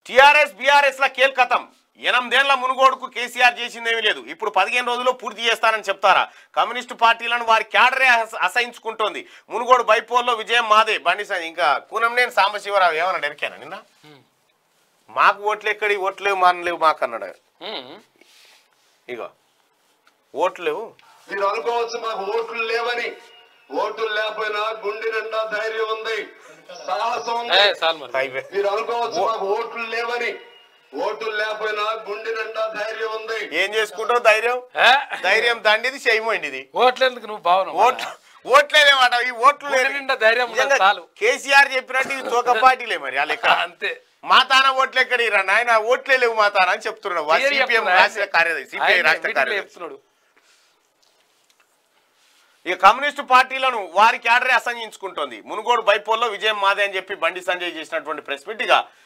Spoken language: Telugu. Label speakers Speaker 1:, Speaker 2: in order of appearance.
Speaker 1: టీఆర్ఎస్ బీఆర్ఎస్ ల కీలకతం ఎనిమిదేళ్ల మునుగోడుకు కేసీఆర్ చేసిందేమీ లేదు ఇప్పుడు పదిహేను రోజుల్లో పూర్తి చేస్తానని చెప్తారా కమ్యూనిస్టు పార్టీలను వారి క్యాడరే అస- అసహించుకుంటోంది మునుగోడు బైపోల్లో విజయం మాదే బండి సంజయ్ ఇంకా కూనంనేని సాంబశివరావు ఏమన్నాడు ఎరికేనా నిన్న మాకు ఓట్లు ఎక్కడి ఓట్లు లేవు మానలేవు మాకు అన్నాడు
Speaker 2: ఉమ్.
Speaker 1: ఇగో ఓట్లు లేవు
Speaker 3: మీరు అనుకోవచ్చు మాకు ఓట్లు లేవని ఓట్లు లేకపోయినా గుండె నిండా ధైర్యం ఉంది సాహసం
Speaker 2: ఏ
Speaker 3: ఉంది
Speaker 2: చాలు మరి
Speaker 1: హైవే
Speaker 3: మీరు అనుకోవచ్చు మాకు ఓట్లు లేవని ఓట్లు లేకపోయినా గుండె నిండా ధైర్యం ఉంది
Speaker 1: ఏం చేసుకుంటావు ధైర్యం
Speaker 2: ఏ?
Speaker 1: ధైర్యం దండిది చేయమండిది
Speaker 2: ఓట్లేందుకు నువ్వు భావన
Speaker 1: ఓట్లు ఓట్లేదేమాట ఈ ఓట్లు
Speaker 2: గుండె
Speaker 1: లేని-
Speaker 2: నిండా ధైర్యం ఉన్నది
Speaker 1: నిజంగా
Speaker 2: చాలు.
Speaker 1: కేసీఆర్ చెప్పినట్టు ఇవి తోక పార్టీలే మరి వాళ్ళ లెక్క
Speaker 2: అంతే
Speaker 1: మా తాన ఓట్లు ఎక్కడ ఇరా నాయన ఓట్లే లేవు మా తాన అని చెప్తున్నాడు
Speaker 2: Theory
Speaker 1: సిపిఎం
Speaker 2: చెప్తున్నాడు
Speaker 1: రాష్ట్ర
Speaker 2: ఆయనే.
Speaker 1: కార్యదర్శి సిపిఐ
Speaker 2: ఆయనే
Speaker 1: రాష్ట్ర
Speaker 2: మీటింగ్లో
Speaker 1: కార్యదర్శి
Speaker 2: చెప్తున్నాడు
Speaker 1: ఇక కమ్యూనిస్టు పార్టీలను వారి క్యాడరే అసంగించుకుంటోంది మునుగోడు బైపోల్లో విజయం మాదే అని చెప్పి బండి సంజయ్ చేసినటువంటి ప్రెస్ మీట్ ఇక